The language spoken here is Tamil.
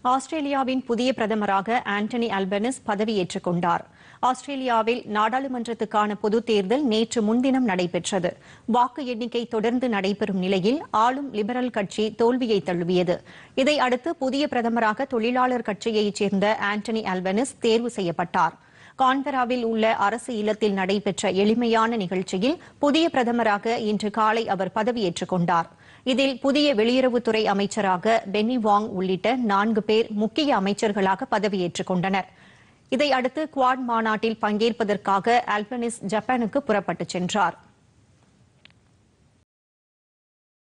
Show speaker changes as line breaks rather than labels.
ஆஸ்திரேலியாவின் புதிய பிரதமராக ஆண்டனி அல்பனிஸ் பதவியேற்றுக் கொண்டார் ஆஸ்திரேலியாவில் நாடாளுமன்றத்துக்கான பொதுத் தேர்தல் நேற்று முன்தினம் நடைபெற்றது வாக்கு எண்ணிக்கை தொடர்ந்து நடைபெறும் நிலையில் ஆளும் லிபரல் கட்சி தோல்வியை தழுவியது இதை அடுத்து புதிய பிரதமராக தொழிலாளர் கட்சியைச் சேர்ந்த ஆண்டனி அல்பனிஸ் தேர்வு செய்யப்பட்டார் கான்பெராவில் உள்ள அரசு இல்லத்தில் நடைபெற்ற எளிமையான நிகழ்ச்சியில் புதிய பிரதமராக இன்று காலை அவர் பதவியேற்றுக் கொண்டார் இதில் புதிய வெளியுறவுத்துறை அமைச்சராக பென்னி வாங் உள்ளிட்ட நான்கு பேர் முக்கிய அமைச்சர்களாக பதவியேற்றுக் கொண்டனர் இதையடுத்து குவாட் மாநாட்டில் பங்கேற்பதற்காக அல்பனிஸ் ஜப்பானுக்கு புறப்பட்டுச் சென்றாா்